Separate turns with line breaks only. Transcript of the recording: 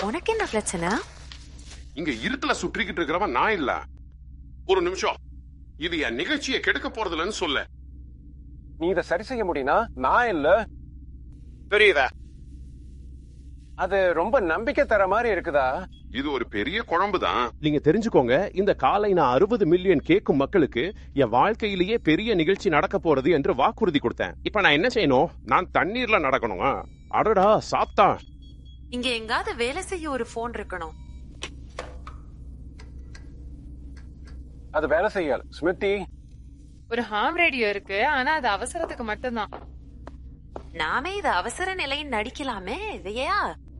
உனக்கு என்ன பிரச்சனை
இங்க இருட்டுல சுற்றிக்கிட்டு இருக்கிறவன் நான் இல்ல ஒரு நிமிஷம் இது என் நிகழ்ச்சியை கெடுக்க போறதில்லன்னு சொல்ல
நீ இதை சரி செய்ய முடியும்னா நான் இல்ல தெரியுதா அது ரொம்ப நம்பிக்கை தர மாதிரி இருக்குதா
இது ஒரு பெரிய குழம்பு தான்
நீங்க தெரிஞ்சுக்கோங்க இந்த காலை நான் அறுபது மில்லியன் கேட்கும் மக்களுக்கு என் வாழ்க்கையிலேயே பெரிய நிகழ்ச்சி நடக்க போறது என்று வாக்குறுதி கொடுத்தேன் இப்ப நான் என்ன செய்யணும்
நான் தண்ணீர்ல நடக்கணும்
அடடா சாத்தா
இங்க எங்காவது வேலை செய்ய ஒரு போன் இருக்கணும்
அது வேலை செய்யல ஸ்மிருதி
ஒரு ஹாம் ரேடியோ இருக்கு ஆனா அது அவசரத்துக்கு மட்டும்தான்
நாமே இது அவசர நிலைன்னு நடிக்கலாமே இதையா